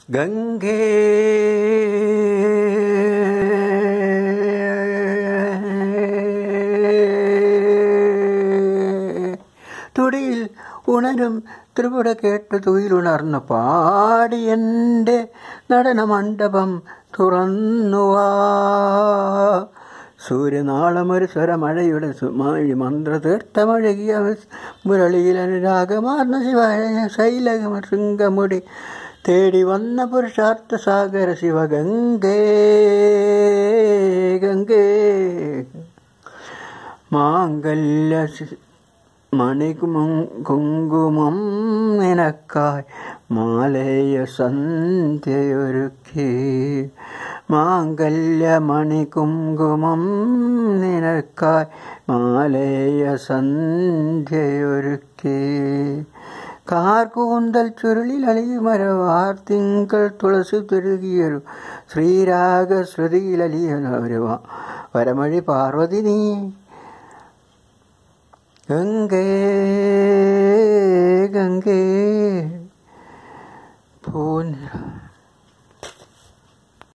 ഗംഗേ തുടിയിൽ ഉണരും ത്രിപുര കേട്ട് തുയിലുണർന്നു പാടി എൻ്റെ നടന മണ്ഡപം തുറന്നുവാ സൂര്യനാളമൊരു സ്വരമഴയുടെ സുമഴി മന്ത്രതീർത്ഥമഴകിയ മുരളിയിൽ അനുരാഗമാർന്ന ശിവായ ശൈലകമ ശൃംഗമുടി തേടി വന്ന പുരുഷാർത്ഥ സാഗര ശിവഗംഗേ ഗംഗേ മാംഗല്യ ശി- മണികുമം കുങ്കുമം നിനക്കായി മാലയ സന്ധ്യയൊരുക്കി മാംഗല്യ മണികുങ്കുമം നിനക്കായി മാലയ സന്ധ്യയൊരുക്കി കാർകൂന്തൽ ചുരുളിൽ അലിയുമരവാർ തിങ്കൾ തുളസി തുരുകിയൊരു ശ്രീരാഗ ശ്രുതിയിൽ അലിയൊരു വരമഴി പാർവതി നീ ഗംഗേ ഗംഗേ പൂൻ